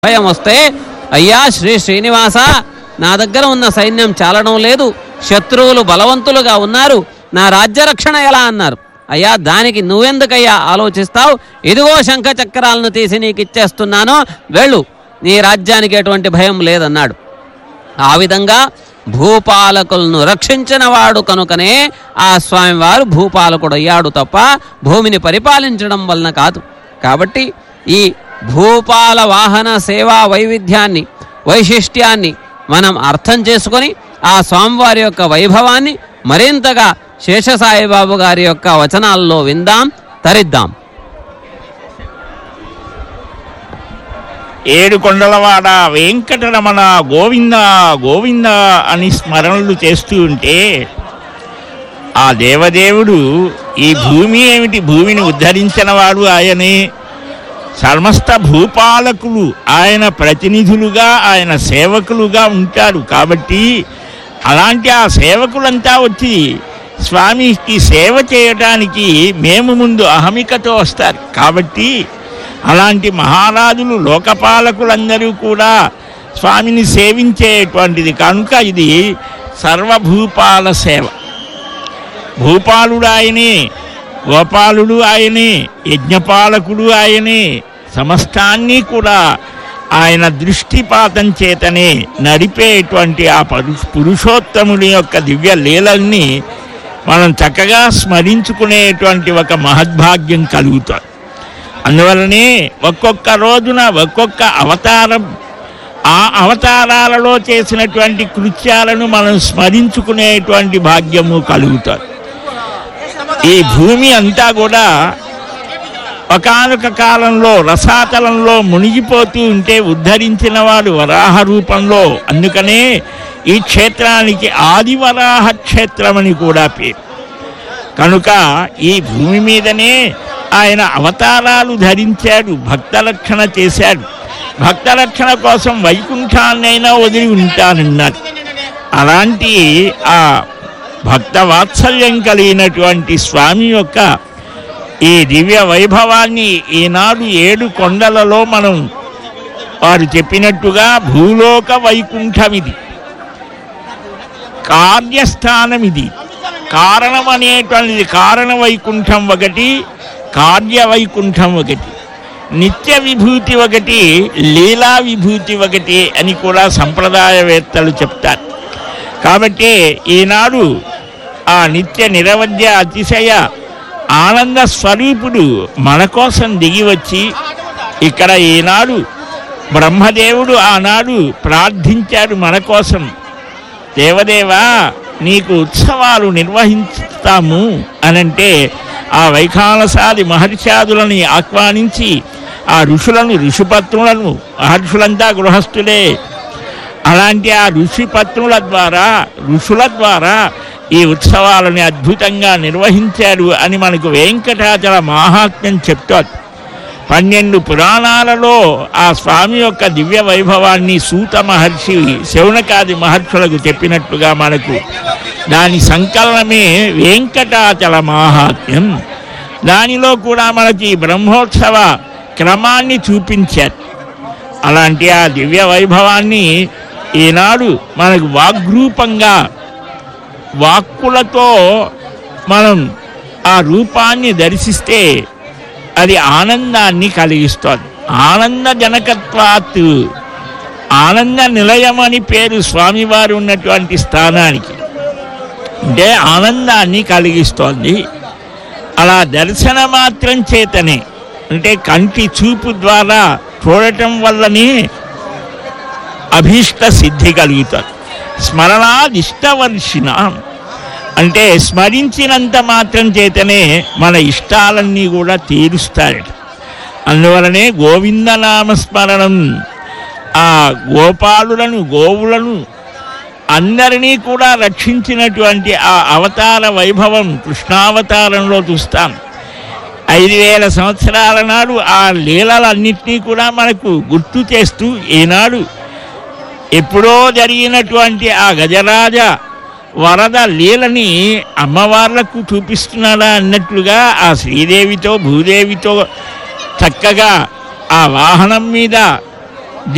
భయం వస్తే అయ్యా శ్రీ శ్రీనివాస నా దగ్గర ఉన్న సైన్యం చాలడం లేదు శత్రువులు బలవంతులుగా ఉన్నారు నా రాజ్య రక్షణ ఎలా అన్నారు అయ్యా దానికి నువ్వెందుకయ్యా ఆలోచిస్తావు ఇదిగో శంఖ చక్రాలను తీసి నీకు ఇచ్చేస్తున్నాను వెళ్ళు నీ రాజ్యానికి ఎటువంటి భయం లేదన్నాడు ఆ విధంగా భూపాలకులను రక్షించిన వాడు కనుకనే ఆ స్వామివారు భూపాలకుడు అయ్యాడు తప్ప భూమిని పరిపాలించడం వలన కాదు కాబట్టి ఈ భూపాల వాహన సేవా వైవిధ్యాన్ని వైశిష్ట్యాన్ని మనం అర్థం చేసుకొని ఆ స్వామివారి యొక్క వైభవాన్ని మరింతగా శేషసాయిబాబు గారి యొక్క వచనాల్లో విందాం తరిద్దాం ఏడు కొండలవాడ వెంకటరమణ గోవింద గోవింద అని స్మరణలు చేస్తూ ఉంటే ఆ దేవదేవుడు ఈ భూమి ఏమిటి భూమిని ఉద్ధరించిన వాడు ఆయనే సమస్త భూపాలకులు ఆయన ప్రతినిధులుగా ఆయన సేవకులుగా ఉంటారు కాబట్టి అలాంటి ఆ సేవకులంతా వచ్చి స్వామికి సేవ చేయటానికి మేము ముందు అహమికతో వస్తారు కాబట్టి అలాంటి మహారాజులు లోకపాలకులందరూ కూడా స్వామిని సేవించేటువంటిది కనుక ఇది సర్వభూపాల సేవ భూపాలుడు ఆయనే గోపాలుడు ఆయనే యజ్ఞపాలకుడు ఆయనే సమస్తాన్ని కూడా ఆయన దృష్టిపాతం చేతనే నడిపేటువంటి ఆ పరు పురుషోత్తముడి యొక్క దివ్య లీలల్ని మనం చక్కగా స్మరించుకునేటువంటి ఒక మహద్భాగ్యం కలుగుతుంది అందువలనే ఒక్కొక్క రోజున ఒక్కొక్క అవతారం ఆ అవతారాలలో చేసినటువంటి కృత్యాలను మనం స్మరించుకునేటువంటి భాగ్యము కలుగుతుంది ఈ భూమి అంతా కూడా ఒకానొక కాలంలో రసాతలంలో మునిగిపోతూ ఉంటే ఉద్ధరించిన వాడు వరాహ రూపంలో అందుకనే ఈ క్షేత్రానికి ఆదివరాహ క్షేత్రమని కూడా పేరు కనుక ఈ భూమి మీదనే ఆయన అవతారాలు ధరించాడు భక్తరక్షణ చేశాడు భక్తరక్షణ కోసం వైకుంఠాన్నైనా వదిలి ఉంటానన్నాడు అలాంటి ఆ భక్త వాత్సల్యం కలిగినటువంటి స్వామి యొక్క ఈ దివ్య వైభవాన్ని ఈనాడు ఏడు కొండలలో మనం వారు చెప్పినట్టుగా భూలోక వైకుంఠం ఇది కార్యస్థానం ఇది కారణం అనేటువంటిది కారణ వైకుంఠం ఒకటి కార్య వైకుంఠం ఒకటి నిత్య విభూతి ఒకటి లీలా విభూతి ఒకటి అని కూడా సంప్రదాయవేత్తలు చెప్తారు కాబట్టి ఈనాడు ఆ నిత్య నిరవధ్య అతిశయ ఆనంద స్వరూపుడు మన కోసం దిగి వచ్చి ఇక్కడ ఈనాడు బ్రహ్మదేవుడు ఆనాడు ప్రార్థించాడు మన కోసం దేవదేవా నీకు ఉత్సవాలు నిర్వహిస్తాము అనంటే ఆ వైఖానసాది మహర్షాదులని ఆహ్వానించి ఆ ఋషులను ఋషిపత్రులను మహర్షులంతా గృహస్థులే అలాంటి ఆ ఋషిపత్రుల ద్వారా ఋషుల ద్వారా ఈ ఉత్సవాలని అద్భుతంగా నిర్వహించాడు అని మనకు వెంకటాచల మహాత్మ్యం చెప్తోంది పన్నెండు పురాణాలలో ఆ స్వామి యొక్క దివ్య వైభవాన్ని సూత మహర్షి శౌనకాది మహర్షులకు చెప్పినట్టుగా మనకు దాని సంకలనమే వెంకటాచల మహాత్మ్యం దానిలో కూడా మనకి ఈ బ్రహ్మోత్సవ క్రమాన్ని చూపించారు అలాంటి ఆ దివ్య వైభవాన్ని ఈనాడు మనకు వాగ్రూపంగా వాక్కులతో మనం ఆ రూపాన్ని దర్శిస్తే అది ఆనందాన్ని కలిగిస్తుంది ఆనంద జనకత్వాత్ ఆనంద నిలయం అని పేరు స్వామివారు ఉన్నటువంటి స్థానానికి అంటే ఆనందాన్ని కలిగిస్తోంది అలా దర్శన మాత్రం చేతనే అంటే కంటి చూపు ద్వారా చూడటం వల్లనే అభీష్ట సిద్ధి కలుగుతుంది స్మరణాదిష్టవర్షిణ అంటే స్మరించినంత మాత్రం చేతనే మన ఇష్టాలన్నీ కూడా తీరుస్తారట అందువలనే గోవిందనామస్మరణం ఆ గోపాలులను గోవులను అందరినీ కూడా రక్షించినటువంటి ఆ అవతార వైభవం కృష్ణావతారంలో చూస్తాం ఐదు వేల సంవత్సరాల నాడు ఆ లీలలన్నింటినీ కూడా మనకు గుర్తు చేస్తూ ఈనాడు ఎప్పుడో జరిగినటువంటి ఆ గజరాజ వరద లీలని అమ్మవార్లకు చూపిస్తున్నాడా అన్నట్లుగా ఆ శ్రీదేవితో భూదేవితో చక్కగా ఆ వాహనం మీద